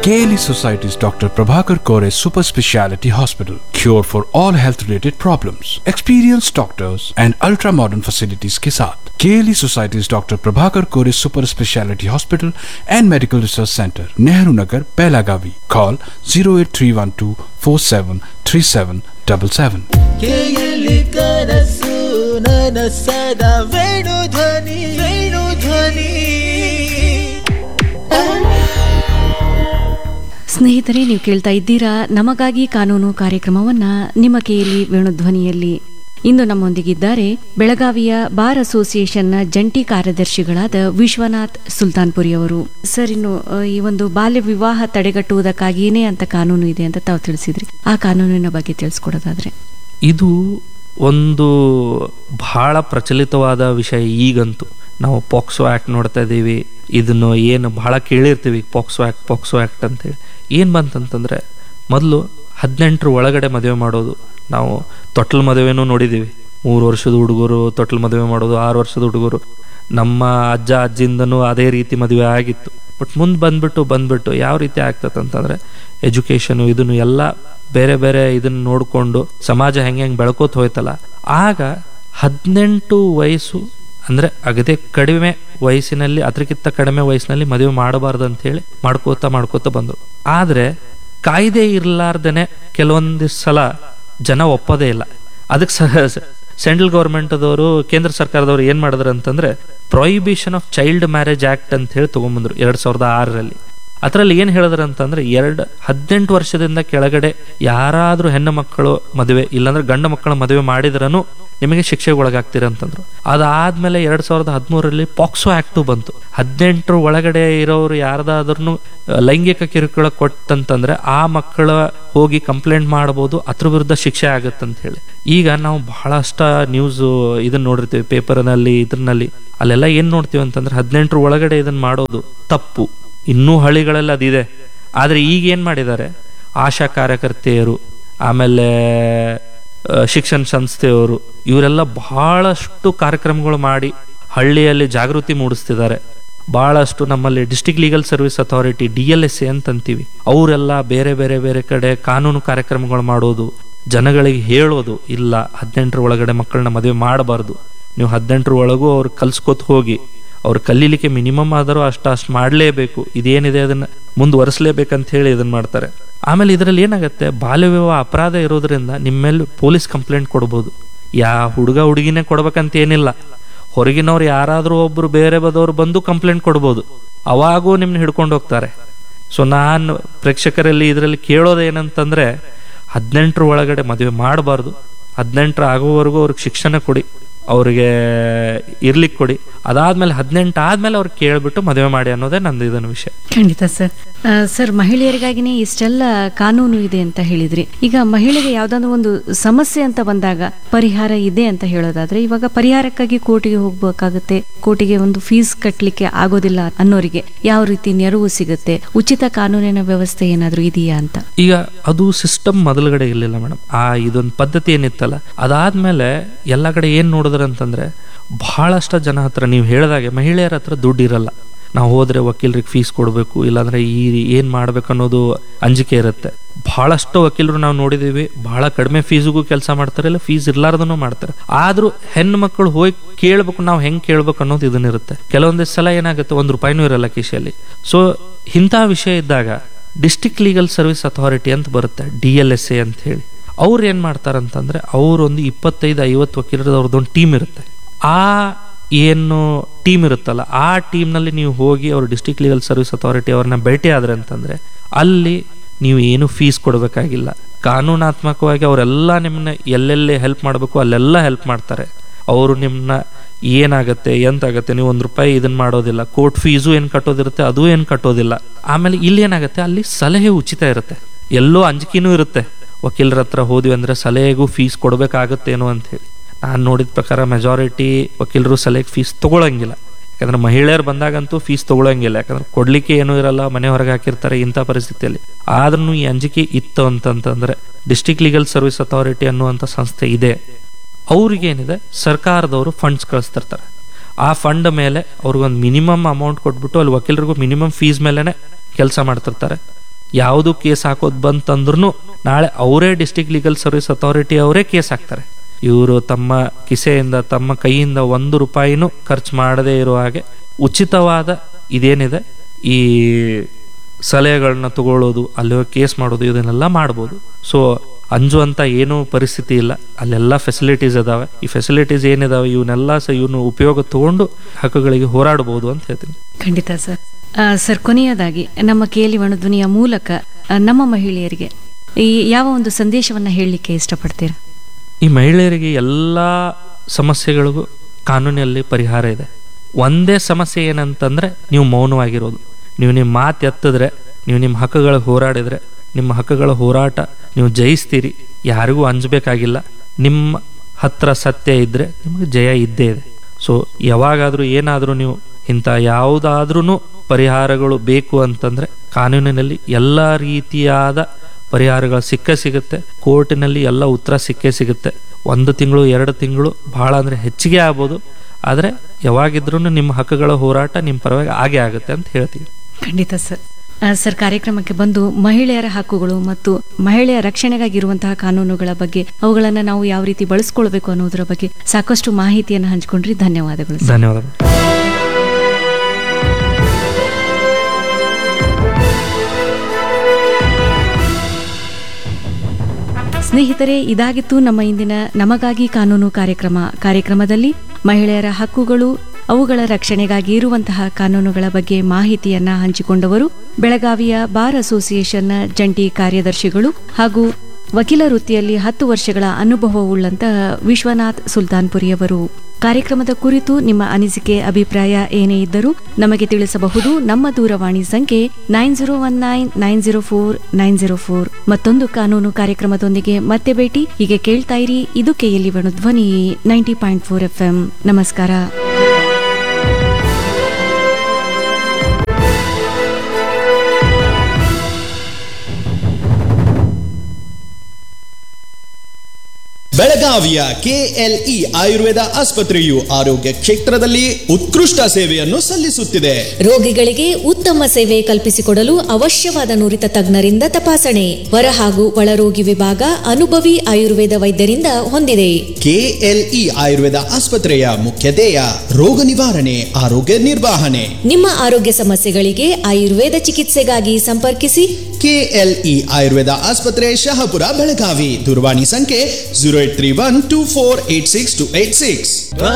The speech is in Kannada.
KLE Society's Dr. Prabhakar Kore Super Speciality Hospital. Cure for all health related problems. Experienced doctors and ultra modern facilities के साथ KLE Society's Dr. Prabhakar Kore Super Speciality Hospital and Medical Research Center, Nehru Nagar, Pelagavi. Call 08312 473777. ಕೇಯಲಿ ಕನಸು ನನಸದ ವೇಣು ಧ್ವನಿ ವೇಣು ಧ್ವನಿ ಸ್ನೇಹಿತರೆ ನೀವು ಕೇಳ್ತಾ ಇದ್ದೀರಾ ನಮಗಾಗಿ ಕಾನೂನು ಕಾರ್ಯಕ್ರಮವನ್ನ ನಿಮ್ಮ ಕೈಯಲ್ಲಿ ವೇಣುಧ್ವನಿಯಲ್ಲಿ ಇಂದು ನಮ್ಮೊಂದಿಗಿದ್ದಾರೆ ಬೆಳಗಾವಿಯ ಬಾರ್ ಅಸೋಸಿಯೇಷನ್ನ ಜಂಟಿ ಕಾರ್ಯದರ್ಶಿಗಳಾದ ವಿಶ್ವನಾಥ್ ಸುಲ್ತಾನ್ಪುರಿ ಅವರು ಸರ್ ಇನ್ನು ಆ, ಈ ಒಂದು ಬಾಲ್ಯ ವಿವಾಹ ತಡೆಗಟ್ಟುವುದಕ್ಕಾಗಿಯೇ ಅಂತ ಕಾನೂನು ಇದೆ ಅಂತ ತಾವು ತಿಳಿಸಿದ್ರಿ ಆ ಕಾನೂನಿನ ಬಗ್ಗೆ ತಿಳಿಸ್ಕೊಡೋದಾದ್ರೆ ಇದು ಒಂದು ಬಹಳ ಪ್ರಚಲಿತವಾದ ವಿಷಯ ಈಗಂತೂ ನಾವು ಪಾಕ್ಸೋ ಆ್ಯಕ್ಟ್ ನೋಡ್ತಾ ಇದ್ದೀವಿ ಇದನ್ನು ಏನು ಬಹಳ ಕೇಳಿರ್ತೀವಿ ಪಾಕ್ಸೋ ಆ್ಯಕ್ಟ್ ಪಾಕ್ಸೋ ಆ್ಯಕ್ಟ್ ಅಂತೇಳಿ ಏನು ಬಂತಂತಂದರೆ ಮೊದಲು ಹದಿನೆಂಟರ ಒಳಗಡೆ ಮದುವೆ ಮಾಡೋದು ನಾವು ತೊಟ್ಲ ಮದುವೆನೂ ನೋಡಿದ್ದೀವಿ ಮೂರು ವರ್ಷದ ಹುಡುಗರು ತೊಟ್ಲ ಮದುವೆ ಮಾಡೋದು ಆರು ವರ್ಷದ ಹುಡುಗರು ನಮ್ಮ ಅಜ್ಜ ಅಜ್ಜಿಂದನೂ ಅದೇ ರೀತಿ ಮದುವೆ ಆಗಿತ್ತು ಬಟ್ ಮುಂದೆ ಬಂದ್ಬಿಟ್ಟು ಬಂದ್ಬಿಟ್ಟು ಯಾವ ರೀತಿ ಆಗ್ತದೆ ಅಂತಂದರೆ ಎಜುಕೇಷನು ಇದನ್ನು ಎಲ್ಲ ಬೇರೆ ಬೇರೆ ಇದನ್ನ ನೋಡಿಕೊಂಡು ಸಮಾಜ ಹೆಂಗೆ ಹೆಂಗೆ ಬೆಳ್ಕೋತ ಹೋಯ್ತಲ್ಲ ಆಗ ಹದಿನೆಂಟು ವಯಸ್ಸು ಅಂದರೆ ಅಗದೇ ಕಡಿಮೆ ವಯಸ್ಸಿನಲ್ಲಿ ಅದಕ್ಕಿಂತ ಕಡಿಮೆ ವಯಸ್ಸಿನಲ್ಲಿ ಮದುವೆ ಮಾಡಬಾರ್ದು ಅಂತ ಹೇಳಿ ಮಾಡ್ಕೋತಾ ಮಾಡ್ಕೋತಾ ಬಂದರು ಆದರೆ ಕಾಯ್ದೆ ಇರಲಾರ್ದೇನೆ ಕೆಲವೊಂದಿಷ್ಟು ಸಲ ಜನ ಒಪ್ಪೋದೇ ಇಲ್ಲ ಅದಕ್ಕೆ ಸೆಂಟ್ರಲ್ ಗೌರ್ಮೆಂಟ್ದವರು ಕೇಂದ್ರ ಸರ್ಕಾರದವರು ಏನು ಮಾಡಿದ್ರು ಅಂತಂದ್ರೆ prohibition of child marriage act ಅಂತ ಹೇಳಿ ತಗೊಂಬಂದ್ರು ಎರಡ್ ಸಾವಿರದ ಆರರಲ್ಲಿ ಅದರಲ್ಲಿ ಏನು ಹೇಳಿದ್ರು ಅಂತಂದ್ರೆ ಎರಡು ಹದಿನೆಂಟು ವರ್ಷದಿಂದ ಕೆಳಗಡೆ ಯಾರಾದ್ರೂ ಹೆಣ್ಣು ಮಕ್ಕಳು ಮದುವೆ ಇಲ್ಲಾಂದ್ರೆ ಗಂಡು ಮಕ್ಕಳ ಮದುವೆ ಮಾಡಿದ್ರೂ ನಿಮಗೆ ಶಿಕ್ಷೆಗೆ ಒಳಗಾಗ್ತೀರ ಅಂತಂದ್ರು ಅದಾದ್ಮೇಲೆ ಎರಡ್ ಸಾವಿರದ ಹದಿಮೂರರಲ್ಲಿ ಪಾಕ್ಸೋ ಆಕ್ಟು ಬಂತು ಹದಿನೆಂಟರ ಒಳಗಡೆ ಇರೋರು ಯಾರ್ದಾದ್ರೂ ಲೈಂಗಿಕ ಕಿರುಕುಳ ಕೊಟ್ಟಂತಂದ್ರೆ ಆ ಮಕ್ಕಳ ಹೋಗಿ ಕಂಪ್ಲೇಂಟ್ ಮಾಡಬಹುದು ಅದ್ರ ವಿರುದ್ಧ ಶಿಕ್ಷೆ ಆಗತ್ತಂತ ಹೇಳಿ ಈಗ ನಾವು ಬಹಳಷ್ಟ ನ್ಯೂಸ್ ಇದನ್ನ ನೋಡಿರ್ತೀವಿ ಪೇಪರ್ನಲ್ಲಿ ಇದ್ರಲ್ಲಿ ಅಲ್ಲೆಲ್ಲ ಏನ್ ನೋಡ್ತೀವಿ ಅಂತಂದ್ರೆ ಹದಿನೆಂಟರ ಒಳಗಡೆ ಇದನ್ನ ಮಾಡೋದು ತಪ್ಪು ಇನ್ನೂ ಹಳ್ಳಿಗಳಲ್ಲಿ ಅದಿದೆ ಆದ್ರೆ ಈಗ ಏನ್ ಮಾಡಿದ್ದಾರೆ ಆಶಾ ಕಾರ್ಯಕರ್ತೆಯರು ಆಮೇಲೆ ಆ, ಶಿಕ್ಷಣ ಸಂಸ್ಥೆಯವರು ಇವರೆಲ್ಲ ಬಹಳಷ್ಟು ಕಾರ್ಯಕ್ರಮಗಳು ಮಾಡಿ ಹಳ್ಳಿಯಲ್ಲಿ ಜಾಗೃತಿ ಮೂಡಿಸ್ತಿದ್ದಾರೆ ಬಹಳಷ್ಟು ನಮ್ಮಲ್ಲಿ district legal service authority D L S A ಅಂತಂತೀವಿ ಅವರೆಲ್ಲ ಬೇರೆ ಬೇರೆ ಬೇರೆ ಕಡೆ ಕಾನೂನು ಕಾರ್ಯಕ್ರಮಗಳು ಮಾಡೋದು ಜನಗಳಿಗೆ ಹೇಳೋದು ಇಲ್ಲ ಹದಿನೆಂಟರ ಒಳಗಡೆ ಮಕ್ಕಳನ್ನ ಮದುವೆ ಮಾಡಬಾರ್ದು ನೀವು ಹದಿನೆಂಟರ ಒಳಗೂ ಅವ್ರು ಕಲ್ಸ್ಕೊತ್ ಹೋಗಿ ಅವ್ರು ಕಲೀಲಿಕ್ಕೆ ಮಿನಿಮಮ್ ಆದರೂ ಅಷ್ಟು ಅಷ್ಟು ಮಾಡಲೇಬೇಕು ಇದೇನಿದೆ ಅದನ್ನ ಮುಂದುವರಿಸಲೇಬೇಕಂತ ಹೇಳಿ ಇದನ್ನ ಮಾಡ್ತಾರೆ ಆಮೇಲೆ ಇದರಲ್ಲಿ ಏನಾಗುತ್ತೆ ಬಾಲ್ಯ ವಿವಾಹ ಅಪರಾಧ ಇರೋದ್ರಿಂದ ನಿಮ್ಮ ಮೇಲೆ ಪೊಲೀಸ್ ಕಂಪ್ಲೇಂಟ್ ಕೊಡ್ಬೋದು ಯಾ ಹುಡುಗ ಹುಡುಗಿನೇ ಕೊಡ್ಬೇಕಂತ ಏನಿಲ್ಲ ಹೊರಗಿನವ್ರು ಯಾರಾದರೂ ಒಬ್ರು ಬೇರೆ ಬದವ್ರು ಬಂದು ಕಂಪ್ಲೇಂಟ್ ಕೊಡ್ಬೋದು ಅವಾಗೂ ನಿಮ್ನ ಹಿಡ್ಕೊಂಡು ಹೋಗ್ತಾರೆ ಸೊ ನಾನು ಪ್ರೇಕ್ಷಕರಲ್ಲಿ ಇದರಲ್ಲಿ ಕೇಳೋದೇನಂತಂದ್ರೆ ಹದಿನೆಂಟರ ಒಳಗಡೆ ಮದುವೆ ಮಾಡಬಾರ್ದು ಹದಿನೆಂಟರ ಆಗೋವರೆಗೂ ಅವ್ರಿಗೆ ಶಿಕ್ಷಣ ಕೊಡಿ ಅವ್ರಿಗೆ ಇರ್ಲಿಕ್ಕೆ ಕೊಡಿ ಅದಾದ್ಮೇಲೆ ಹದಿನೆಂಟು ಆದ್ಮೇಲೆ ಅವ್ರಿಗೆ ಕೇಳ್ಬಿಟ್ಟು ಮದುವೆ ಮಾಡಿ ಅನ್ನೋದೇ ನಂದು ಇದನ್ನ ವಿಷಯ ಖಂಡಿತ ಸರ್ ಆ, ಸರ್ ಮಹಿಳೆಯರಿಗಾಗಿನೇ ಇಷ್ಟೆಲ್ಲ ಕಾನೂನು ಇದೆ ಅಂತ ಹೇಳಿದ್ರಿ ಈಗ ಮಹಿಳೆಗೆ ಯಾವ್ದಾದ್ರು ಒಂದು ಸಮಸ್ಯೆ ಅಂತ ಬಂದಾಗ ಪರಿಹಾರ ಇದೆ ಅಂತ ಹೇಳೋದಾದ್ರೆ ಇವಾಗ ಪರಿಹಾರಕ್ಕಾಗಿ ಕೋರ್ಟಿಗೆ ಹೋಗ್ಬೇಕಾಗುತ್ತೆ ಕೋರ್ಟಿಗೆ ಒಂದು ಫೀಸ್ ಕಟ್ಟಲಿಕ್ಕೆ ಆಗೋದಿಲ್ಲ ಅನ್ನೋರಿಗೆ ಯಾವ ರೀತಿ ನೆರವು ಸಿಗುತ್ತೆ ಉಚಿತ ಕಾನೂನಿನ ವ್ಯವಸ್ಥೆ ಏನಾದ್ರೂ ಇದೆಯಾ ಅಂತ ಈಗ ಅದು ಸಿಸ್ಟಮ್ ಮೊದಲಗಡೆ ಇರಲಿಲ್ಲ ಮೇಡಮ್ ಆ ಇದೊಂದು ಪದ್ಧತಿ ಏನಿತ್ತಲ್ಲ ಅದಾದ್ಮೇಲೆ ಎಲ್ಲ ಕಡೆ ಏನ್ ನೋಡಿದ್ರ ಅಂತಂದ್ರೆ ಬಹಳಷ್ಟು ಜನ ಹತ್ರ ನೀವು ಹೇಳಿದಾಗೆ ಮಹಿಳೆಯರ ಹತ್ರ ದುಡ್ಡು ಇರಲ್ಲ ನಾವು ಹೋದ್ರೆ ವಕೀಲರಿಗೆ ಫೀಸ್ ಕೊಡಬೇಕು ಇಲ್ಲಾಂದ್ರೆ ಈ ಏನ್ ಮಾಡ್ಬೇಕು ಅನ್ನೋದು ಅಂಜಿಕೆ ಇರುತ್ತೆ ಬಹಳಷ್ಟು ವಕೀಲರು ನಾವು ನೋಡಿದೀವಿ ಬಹಳ ಕಡಿಮೆ ಫೀಸಿಗೂ ಕೆಲಸ ಮಾಡ್ತಾರೆ ಇಲ್ಲ ಫೀಸ್ ಇರ್ಲಾರ್ದನು ಮಾಡ್ತಾರೆ ಆದ್ರೂ ಹೆಣ್ಣು ಮಕ್ಕಳು ಹೋಗಿ ಕೇಳ್ಬೇಕು ನಾವು ಹೆಂಗ್ ಕೇಳ್ಬೇಕು ಅನ್ನೋದು ಇದನ್ನಿರುತ್ತೆ ಕೆಲವೊಂದಿಷ್ಟು ಸಲ ಏನಾಗುತ್ತೆ ಒಂದ್ ರೂಪಾಯಿನೂ ಇರಲ್ಲ ಕಿಶೆಯಲ್ಲಿ ಸೊ ಇಂಥ ವಿಷಯ ಇದ್ದಾಗ ಡಿಸ್ಟಿಕ್ ಲೀಗಲ್ ಸರ್ವಿಸ್ ಅಥಾರಿಟಿ ಅಂತ ಬರುತ್ತೆ ಡಿ ಎಲ್ ಎಸ್ ಎ ಅಂತ ಹೇಳಿ ಅವ್ರು ಏನ್ ಮಾಡ್ತಾರಂತಂದ್ರೆ ಅವ್ರೊಂದು ಇಪ್ಪತ್ತೈದು ಐವತ್ತು ವಕೀಲರದವ್ರದ್ದೊಂದು ಟೀಮ್ ಇರುತ್ತೆ ಆ ಏನು ಟೀಮ್ ಇರುತ್ತಲ್ಲ ಆ ಟೀಮ್ನಲ್ಲಿ ನೀವು ಹೋಗಿ ಅವ್ರು ಡಿಸ್ಟಿಕ್ ಲೀಗಲ್ ಸರ್ವಿಸ್ ಅಥಾರಿಟಿ ಅವ್ರನ್ನ ಭೇಟಿ ಆದ್ರೆ ಅಂತಂದ್ರೆ ಅಲ್ಲಿ ನೀವು ಏನು ಫೀಸ್ ಕೊಡಬೇಕಾಗಿಲ್ಲ ಕಾನೂನಾತ್ಮಕವಾಗಿ ಅವರೆಲ್ಲ ನಿಮ್ಮನ್ನ ಎಲ್ಲೆಲ್ಲಿ ಹೆಲ್ಪ್ ಮಾಡಬೇಕು ಅಲ್ಲೆಲ್ಲ ಹೆಲ್ಪ್ ಮಾಡ್ತಾರೆ ಅವರು ನಿಮ್ಮನ್ನ ಏನಾಗತ್ತೆ ಎಂತಾಗತ್ತೆ ನೀವು ಒಂದು ರೂಪಾಯಿ ಇದನ್ನ ಮಾಡೋದಿಲ್ಲ ಕೋರ್ಟ್ ಫೀಸು ಏನು ಕಟ್ಟೋದಿರುತ್ತೆ ಅದು ಏನು ಕಟ್ಟೋದಿಲ್ಲ ಆಮೇಲೆ ಇಲ್ಲಿ ಏನಾಗುತ್ತೆ ಅಲ್ಲಿ ಸಲಹೆ ಉಚಿತ ಇರುತ್ತೆ ಎಲ್ಲೋ ಅಂಜಿಕೆನೂ ಇರುತ್ತೆ ವಕೀಲರ ಹತ್ರ ಹೋದ್ವಿ ಅಂದ್ರೆ ಸಲಹೆಗೂ ಫೀಸ್ ಕೊಡಬೇಕಾಗತ್ತೇನೋ ಅಂತ ಹೇಳಿ ನಾನು ನೋಡಿದ ಪ್ರಕಾರ ಮೆಜಾರಿಟಿ ವಕೀಲರು ಸಲಹೆಗೆ ಫೀಸ್ ತಗೊಳಂಗಿಲ್ಲ ಯಾಕಂದ್ರೆ ಮಹಿಳೆಯರು ಬಂದಾಗಂತೂ ಫೀಸ್ ತಗೊಳಂಗಿಲ್ಲ ಯಾಕಂದ್ರೆ ಕೊಡ್ಲಿಕ್ಕೆ ಏನೂ ಇರಲ್ಲ ಮನೆ ಹೊರಗೆ ಹಾಕಿರ್ತಾರೆ ಇಂಥ ಪರಿಸ್ಥಿತಿಯಲ್ಲಿ ಆದ್ರೂ ಈ ಅಂಜಿಕೆ ಇತ್ತು ಅಂತಂತಂದ್ರೆ ಡಿಸ್ಟಿಕ್ ಲೀಗಲ್ ಸರ್ವಿಸ್ ಅಥಾರಿಟಿ ಅನ್ನುವಂಥ ಸಂಸ್ಥೆ ಇದೆ ಅವ್ರಿಗೇನಿದೆ ಸರ್ಕಾರದವರು ಫಂಡ್ಸ್ ಕಳಿಸ್ತಿರ್ತಾರೆ ಆ ಫಂಡ್ ಮೇಲೆ ಅವ್ರಿಗೊಂದು ಮಿನಿಮಮ್ ಅಮೌಂಟ್ ಕೊಟ್ಬಿಟ್ಟು ಅಲ್ಲಿ ವಕೀಲರಿಗೂ ಮಿನಿಮಮ್ ಫೀಸ್ ಮೇಲೆನೆ ಕೆಲಸ ಮಾಡ್ತಿರ್ತಾರೆ ಯಾವುದು ಕೇಸ್ ಹಾಕೋದು ಬಂತಂದ್ರೂ ನಾಳೆ ಅವರೇ ಡಿಸ್ಟಿಕ್ ಲೀಗಲ್ ಸರ್ವಿಸ್ ಅಥಾರಿಟಿ ಅವರೇ ಕೇಸ್ ಹಾಕ್ತಾರೆ ಇವರು ತಮ್ಮ ಕಿಸೆಯಿಂದ ತಮ್ಮ ಕೈಯಿಂದ ಒಂದು ರೂಪಾಯಿನೂ ಖರ್ಚು ಮಾಡದೇ ಇರೋ ಹಾಗೆ ಉಚಿತವಾದ ಇದೇನಿದೆ ಈ ಸಲಹೆಗಳನ್ನ ತಗೊಳ್ಳೋದು ಅಲ್ಲಿ ಹೋಗಿ ಕೇಸ್ ಮಾಡೋದು ಇದನ್ನೆಲ್ಲ ಮಾಡ್ಬೋದು ಸೊ ಅಂಜುವಂತ ಏನೂ ಪರಿಸ್ಥಿತಿ ಇಲ್ಲ ಅಲ್ಲೆಲ್ಲ ಫೆಸಿಲಿಟೀಸ್ ಅದಾವೆ ಈ ಫೆಸಿಲಿಟೀಸ್ ಏನಿದಾವೆ ಇವನ್ನೆಲ್ಲ ಸಹ ಇವನು ಉಪಯೋಗ ತಗೊಂಡು ಹಕ್ಕುಗಳಿಗೆ ಹೋರಾಡಬಹುದು ಅಂತ ಹೇಳ್ತೀನಿ ಖಂಡಿತ ಸರ್ ಆ, ಸರ್ ಕೊನೆಯದಾಗಿ ನಮ್ಮ ಕೇಳಿ ಧ್ವನಿಯ ಮೂಲಕ ಆ, ನಮ್ಮ ಮಹಿಳೆಯರಿಗೆ ಈ ಯಾವ ಒಂದು ಸಂದೇಶವನ್ನ ಹೇಳಲಿಕ್ಕೆ ಇಷ್ಟಪಡ್ತೀರಾ ಈ ಮಹಿಳೆಯರಿಗೆ ಎಲ್ಲ ಸಮಸ್ಯೆಗಳಿಗೂ ಕಾನೂನಲ್ಲಿ ಪರಿಹಾರ ಇದೆ ಒಂದೇ ಸಮಸ್ಯೆ ಏನಂತಂದ್ರೆ ನೀವು ಮೌನವಾಗಿರೋದು ನೀವು ನಿಮ್ಮ ಮಾತು ಎತ್ತಿದ್ರೆ ನೀವು ನಿಮ್ಮ ಹಕ್ಕುಗಳ ಹೋರಾಡಿದ್ರೆ ನಿಮ್ಮ ಹಕ್ಕುಗಳ ಹೋರಾಟ ನೀವು ಜಯಿಸ್ತೀರಿ ಯಾರಿಗೂ ಅಂಜಬೇಕಾಗಿಲ್ಲ ನಿಮ್ಮ ಹತ್ರ ಸತ್ಯ ಇದ್ರೆ ನಿಮಗೆ ಜಯ ಇದ್ದೇ ಇದೆ ಸೊ ಯಾವಾಗಾದರೂ ಏನಾದರೂ ನೀವು ಇಂಥ ಯಾವುದಾದ್ರೂ ಪರಿಹಾರಗಳು ಬೇಕು ಅಂತಂದ್ರೆ ಕಾನೂನಿನಲ್ಲಿ ಎಲ್ಲ ರೀತಿಯಾದ ಪರಿಹಾರಗಳು ಸಿಕ್ಕೇ ಸಿಗುತ್ತೆ ಕೋರ್ಟಿನಲ್ಲಿ ಎಲ್ಲ ಉತ್ತರ ಸಿಕ್ಕೇ ಸಿಗುತ್ತೆ ಒಂದು ತಿಂಗಳು ಎರಡು ತಿಂಗಳು ಬಹಳ ಅಂದರೆ ಹೆಚ್ಚಿಗೆ ಆಗ್ಬೋದು ಆದರೆ ಯಾವಾಗಿದ್ರೂ ನಿಮ್ಮ ಹಕ್ಕುಗಳ ಹೋರಾಟ ನಿಮ್ಮ ಪರವಾಗಿ ಆಗೇ ಆಗುತ್ತೆ ಅಂತ ಹೇಳ್ತೀವಿ ಖಂಡಿತ ಸರ್ ಆ, ಸರ್ ಕಾರ್ಯಕ್ರಮಕ್ಕೆ ಬಂದು ಮಹಿಳೆಯರ ಹಕ್ಕುಗಳು ಮತ್ತು ಮಹಿಳೆಯ ರಕ್ಷಣೆಗಾಗಿರುವಂತಹ ಕಾನೂನುಗಳ ಬಗ್ಗೆ ಅವುಗಳನ್ನು ನಾವು ಯಾವ ರೀತಿ ಬಳಸ್ಕೊಳ್ಬೇಕು ಅನ್ನೋದರ ಬಗ್ಗೆ ಸಾಕಷ್ಟು ಮಾಹಿತಿಯನ್ನು ಹಂಚಿಕೊಂಡ್ರಿ ಧನ್ಯವಾದಗಳು ಸರ್. ಧನ್ಯವಾದಗಳು ಸ್ನೇಹಿತರೆ ಇದಾಗಿತ್ತು ನಮ್ಮ ಇಂದಿನ ನಮಗಾಗಿ ಕಾನೂನು ಕಾರ್ಯಕ್ರಮ ಕಾರ್ಯಕ್ರಮದಲ್ಲಿ ಮಹಿಳೆಯರ ಹಕ್ಕುಗಳು ಅವುಗಳ ರಕ್ಷಣೆಗಾಗಿ ಇರುವಂತಹ ಕಾನೂನುಗಳ ಬಗ್ಗೆ ಮಾಹಿತಿಯನ್ನ ಹಂಚಿಕೊಂಡವರು ಬೆಳಗಾವಿಯ ಬಾರ್ ಅಸೋಸಿಯೇಷನ್ನ ಜಂಟಿ ಕಾರ್ಯದರ್ಶಿಗಳು ಹಾಗೂ ವಕೀಲ ವೃತ್ತಿಯಲ್ಲಿ ಹತ್ತು ವರ್ಷಗಳ ಅನುಭವವುಳ್ಳಂತಹ ವಿಶ್ವನಾಥ್ ಸುಲ್ತಾನ್ಪುರಿಯವರು ಕಾರ್ಯಕ್ರಮದ ಕುರಿತು ನಿಮ್ಮ ಅನಿಸಿಕೆ ಅಭಿಪ್ರಾಯ ಏನೇ ಇದ್ದರೂ ನಮಗೆ ತಿಳಿಸಬಹುದು ನಮ್ಮ ದೂರವಾಣಿ ಸಂಖ್ಯೆ nine zero one nine nine zero four nine zero four ಮತ್ತೊಂದು ಕಾನೂನು ಕಾರ್ಯಕ್ರಮದೊಂದಿಗೆ ಮತ್ತೆ ಭೇಟಿ ಹೀಗೆ ಕೇಳ್ತಾ ಇರಿ ಇದು ಕೆಎಲ್ಇ ಧ್ವನಿ ನೈಂಟಿ ಪಾಯಿಂಟ್ ಫೋರ್ ಎಫ್ ನಮಸ್ಕಾರ ಬೆಳಗಾವಿಯ ಕೆಎಲ್ಇ ಆಯುರ್ವೇದ ಆಸ್ಪತ್ರೆಯು ಆರೋಗ್ಯ ಕ್ಷೇತ್ರದಲ್ಲಿ ಉತ್ಕೃಷ್ಟ ಸೇವೆಯನ್ನು ಸಲ್ಲಿಸುತ್ತಿದೆ ರೋಗಿಗಳಿಗೆ ಉತ್ತಮ ಸೇವೆ ಕಲ್ಪಿಸಿಕೊಡಲು ಅವಶ್ಯವಾದ ನುರಿತ ತಜ್ಞರಿಂದ ತಪಾಸಣೆ ಹೊರ ಹಾಗೂ ಒಳರೋಗಿ ವಿಭಾಗ ಅನುಭವಿ ಆಯುರ್ವೇದ ವೈದ್ಯರಿಂದ ಹೊಂದಿದೆ ಕೆಎಲ್ಇ ಆಯುರ್ವೇದ ಆಸ್ಪತ್ರೆಯ ಮುಖ್ಯ ಧ್ಯೇಯ ರೋಗ ನಿವಾರಣೆ ಆರೋಗ್ಯ ನಿರ್ವಹಣೆ ನಿಮ್ಮ ಆರೋಗ್ಯ ಸಮಸ್ಯೆಗಳಿಗೆ ಆಯುರ್ವೇದ ಚಿಕಿತ್ಸೆಗಾಗಿ ಸಂಪರ್ಕಿಸಿ ಕೆಎಲ್ಇ ಆಯುರ್ವೇದ ಆಸ್ಪತ್ರೆ ಶಹಾಪುರ ಬೆಳಗಾವಿ ದೂರವಾಣಿ ಸಂಖ್ಯೆ zero eight three one two four eight six two eight six